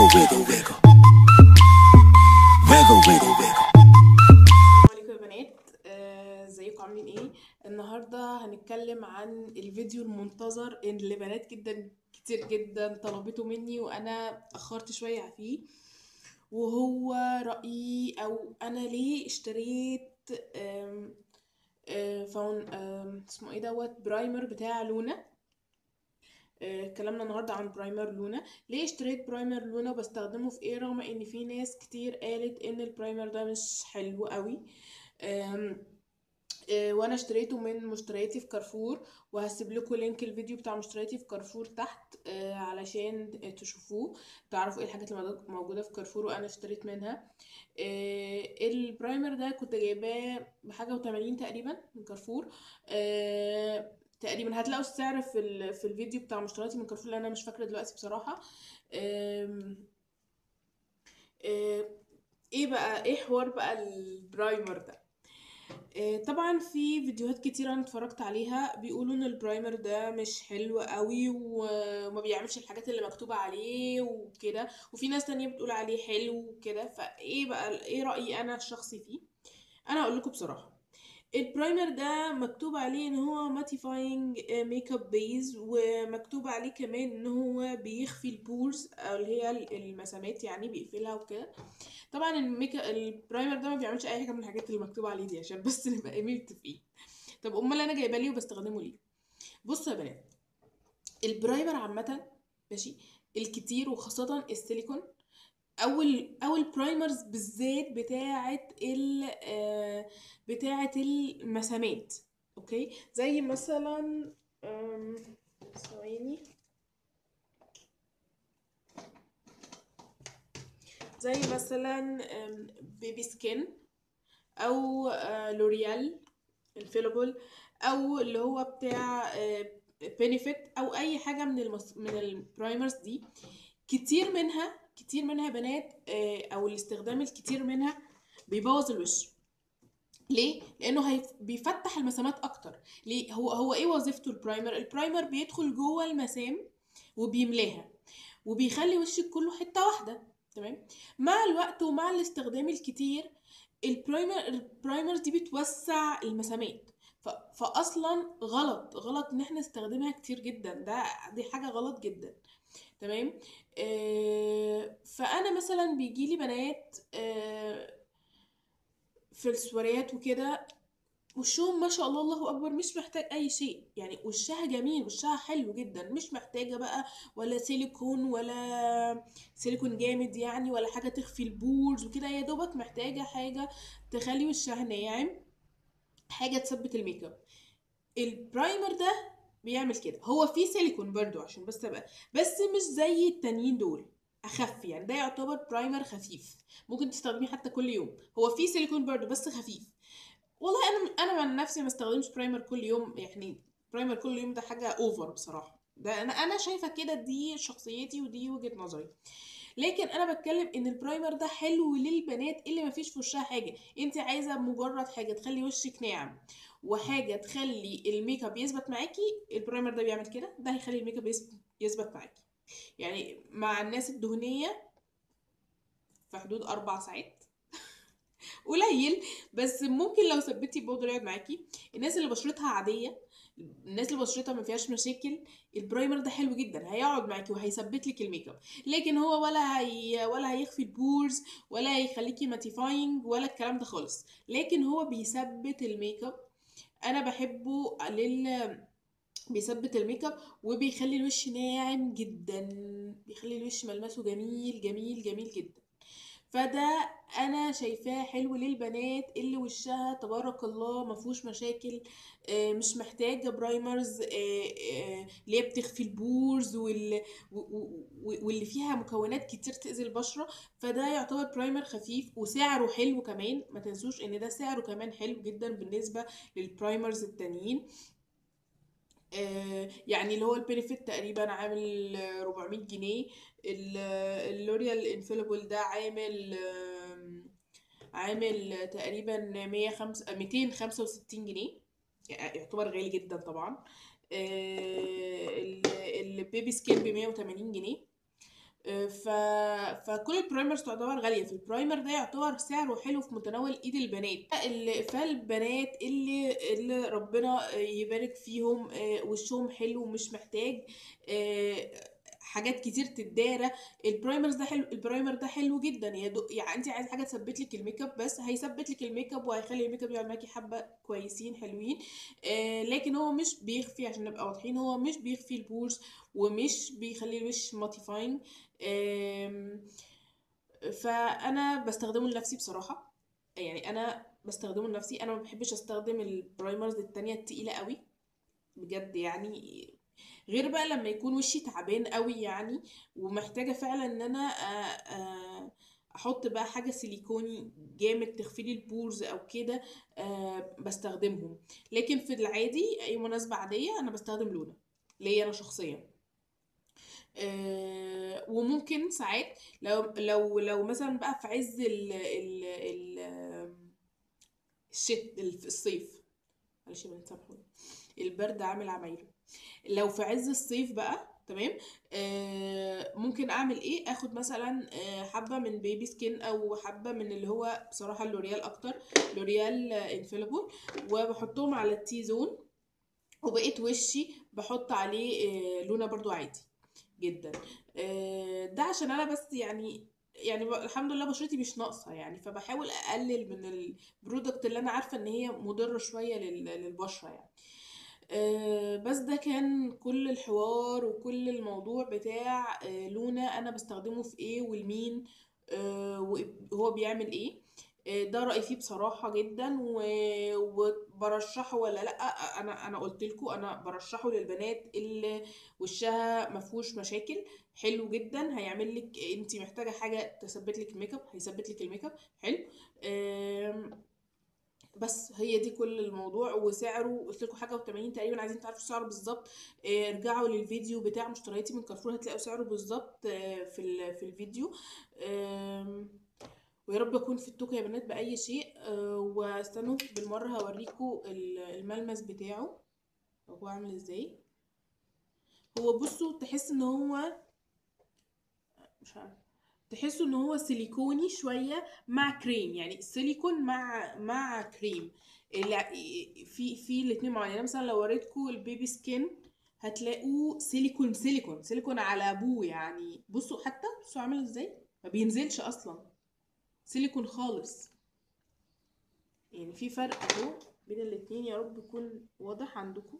wiggle, wiggle. Wiggle, wiggle, wiggle. السلام عليكم يا بنات آه، ازيكم عاملين ايه النهارده هنتكلم عن الفيديو المنتظر اللي بنات جدا كتير جدا طلبته مني وانا اخرت شويه فيه وهو رايي او انا ليه اشتريت آم، آه، فون آم، اسمه ايه دوت برايمر بتاع لونا آه، كلامنا النهارده عن برايمر لونا ليه اشتريت برايمر لونا وبستخدمه في ايه رغم ان في ناس كتير قالت ان البرايمر ده مش حلو قوي آم، آه، وانا اشتريته من مشترياتي في كارفور وهسيب لكم لينك الفيديو بتاع مشترياتي في كارفور تحت آه، علشان تشوفوه تعرفوا ايه الحاجات اللي موجودة- موجوده في كارفور وانا اشتريت منها آه، البرايمر ده كنت جايباه بحاجه وتمانين تقريبا من كارفور آه، تقريبا هتلاقوا السعر في ال- في الفيديو بتاع مشترياتي من كارفور لان انا مش فاكره دلوقتي بصراحه آم، آه، ايه بقى ايه حوار بقى البرايمر ده آه، طبعا في فيديوهات كتير انا اتفرجت عليها بيقولوا ان البرايمر ده مش حلو قوي وما بيعملش الحاجات اللي مكتوبة عليه وكده وفي ناس تانية بتقول عليه حلو وكده فايه بقى ايه رأيي انا الشخصي فيه انا اقول لكم بصراحة البرايمر ده مكتوب عليه ان هو ماتيفاينج ميك اب بيز ومكتوب عليه كمان ان هو بيخفي البورز او اللي هي المسامات يعني بيقفلها وكده طبعا الميك البرايمر ده ما بيعملش اي حاجه من الحاجات اللي مكتوبه عليه دي عشان بس نبقى ايه متفقين طب امال انا جايبه ليه وبستخدمه ليه بصوا يا بنات البرايمر عامه ماشي الكتير وخاصه السيليكون او ال او البرايمرز بالذات بتاعه ال آه، بتاعه المسامات اوكي زي مثلا آم، ثواني زي مثلا آم، بيبي سكين او آه، لوريال الفيلبل او اللي هو بتاع بينيفيت او اي حاجه من المس... من البرايمرز دي كتير منها كتير منها يا بنات آه، او الاستخدام الكتير منها بيبوظ الوش ليه لانه هي... بيفتح المسامات اكتر ليه هو هو ايه وظيفته البرايمر البرايمر بيدخل جوه المسام وبيملاها وبيخلي وشك كله حته واحده تمام مع الوقت ومع الاستخدام الكتير البرايمر البرايمرز دي بتوسع المسامات ف... فاصلا غلط غلط ان احنا نستخدمها كتير جدا ده دي حاجه غلط جدا تمام آه فانا مثلا بيجيلي بنات آه في السواريات وكده وشهم ما شاء الله الله اكبر مش محتاج اي شيء يعني وشها جميل وشها حلو جدا مش محتاجه بقى ولا سيليكون ولا سيليكون جامد يعني ولا حاجه تخفي البورز وكده يا دوبك محتاجه حاجه تخلي وشها ناعم حاجه تثبت الميك اب البرايمر ده بيعمل كده هو فيه سيليكون برضو عشان بس ابقى بس مش زي التانيين دول اخف يعني ده يعتبر برايمر خفيف ممكن تستخدميه حتى كل يوم هو فيه سيليكون برضو بس خفيف والله انا انا من نفسي ما استخدمش برايمر كل يوم يعني برايمر كل يوم ده حاجه اوفر بصراحه ده انا انا شايفه كده دي شخصيتي ودي وجهه نظري لكن انا بتكلم ان البرايمر ده حلو للبنات اللي ما فيش في وشها حاجه انت عايزه مجرد حاجه تخلي وشك ناعم وحاجه تخلي الميك اب يثبت معاكي البرايمر ده بيعمل كده ده هيخلي الميك اب يث- يثبت معاكي يعني مع الناس الدهنيه في حدود اربع ساعات قليل بس ممكن لو ثبتي بودر يقعد معاكي الناس اللي بشرتها عاديه الناس اللي بشرتها ما فيهاش مشاكل البرايمر ده حلو جدا هيقعد معاكي وهيثبت لك الميك اب لكن هو ولا هي ولا هيخفي البورز ولا هيخليكي ماتيفاينج ولا الكلام ده خالص لكن هو بيثبت الميك اب انا بحبه لل بيثبت الميك اب وبيخلي الوش ناعم جدا بيخلي الوش ملمسه جميل جميل جميل جدا فده انا شايفاه حلو للبنات اللي وشها تبارك الله ما فيهوش مشاكل آه، مش محتاجه برايمرز آه، آه، اللي هي بتخفي البورز وال- و- و- و- واللي فيها مكونات كتير تأذي البشره فده يعتبر برايمر خفيف وسعره حلو كمان ما تنسوش ان ده سعره كمان حلو جدا بالنسبه للبرايمرز التانيين آه، يعني اللي هو البينيفيت تقريبا عامل آه، 400 جنيه ال- اللوريال انفيلبل ده عامل آم، عامل تقريبا 105 265 جنيه يعني يعتبر غالي جدا طبعا آه، ال- البيبي سكين ب 180 جنيه آه، ف... فكل البرايمرز تعتبر غالية فالبرايمر ده يعتبر سعره حلو في متناول ايد البنات ال- فالبنات اللي اللي ربنا يبارك فيهم آه، وشهم حلو ومش محتاج آه، حاجات كتير تتدارى البرايمرز ده حلو البرايمر ده حلو جدا يا دو... يعني انت عايز حاجه تثبت لك الميك اب بس هيثبت لك الميك اب وهيخلي الميك اب يقعد معاكي حبه كويسين حلوين آه لكن هو مش بيخفي عشان نبقى واضحين هو مش بيخفي البورز ومش بيخلي الوش ماتيفاين آم، فانا بستخدمه لنفسي بصراحه يعني انا بستخدمه لنفسي انا ما بحبش استخدم البرايمرز التانية التقيله قوي بجد يعني غير بقى لما يكون وشي تعبان قوي يعني ومحتاجة فعلا ان انا آه، آه، احط بقى حاجة سيليكوني جامد تخفيلي البورز او كده آه، بستخدمهم لكن في العادي اي مناسبة عادية انا بستخدم لونا ليا انا شخصيا آه، وممكن ساعات لو لو لو مثلا بقى في عز ال ال ال الشت الصيف معلش يا بنات سامحوني البرد عامل عمايله لو في عز الصيف بقى تمام آه ممكن اعمل ايه اخد مثلا آه حبه من بيبي سكين او حبه من اللي هو بصراحه اللوريال اكتر لوريال انفيلبل وبحطهم على التي زون وبقيت وشي بحط عليه آه لونة برضو عادي جدا آه ده عشان انا بس يعني يعني ب- الحمد لله بشرتي مش ناقصه يعني فبحاول اقلل من البرودكت اللي انا عارفه ان هي مضره شويه لل- للبشره يعني آه، بس ده كان كل الحوار وكل الموضوع بتاع آه، لونا انا بستخدمه في ايه والمين آه، وهو بيعمل ايه آه، ده رأيي فيه بصراحة جدا و- وبرشحه ولا لا انا انا قلت لكم انا برشحه للبنات اللي وشها ما فيهوش مشاكل حلو جدا هيعمل لك انت محتاجة حاجة تثبت لك الميك اب هيثبت لك الميك اب حلو آم، بس هي دي كل الموضوع وسعره قلت لكم حاجه و80 تقريبا عايزين تعرفوا سعره بالظبط آه، ارجعوا للفيديو بتاع مشترياتي من كارفور هتلاقوا سعره بالظبط آه، في ال- في الفيديو آم، ويا رب اكون فدتكم يا بنات باي شيء آه، واستنوا بالمره هوريكم ال- الملمس بتاعه هو عامل ازاي هو بصوا تحس ان هو مش عارف تحسوا ان هو سيليكوني شويه مع كريم يعني سيليكون مع مع كريم لا- في في الاتنين مع بعض. يعني مثلا لو وريتكم البيبي سكين هتلاقوه سيليكون سيليكون سيليكون على ابوه يعني بصوا حتى بصوا عامل ازاي ما بينزلش اصلا سيليكون خالص يعني في فرق اهو بين الاتنين يا رب يكون واضح عندكم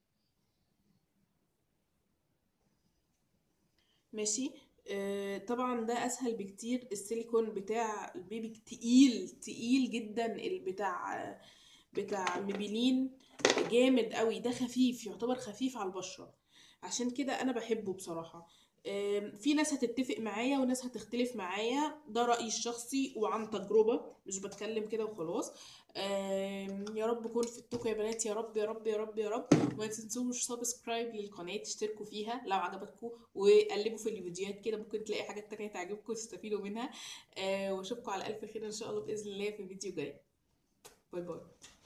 ماشي آه طبعا ده اسهل بكتير السيليكون بتاع البيبي تقيل تقيل جدا البتاع بتاع ميبيلين جامد قوي ده خفيف يعتبر خفيف على البشرة عشان كده انا بحبه بصراحة آم، في ناس هتتفق معايا وناس هتختلف معايا ده رأيي الشخصي وعن تجربة مش بتكلم كده وخلاص آم، يا رب اكون فدتكم يا بنات يا رب يا رب يا رب يا رب وما تنسوش سبسكرايب للقناة تشتركوا فيها لو عجبتكم وقلبوا في الفيديوهات كده ممكن تلاقي حاجات تانية تعجبكم وتستفيدوا منها آه، واشوفكم على ألف خير إن شاء الله بإذن الله في فيديو جاي باي باي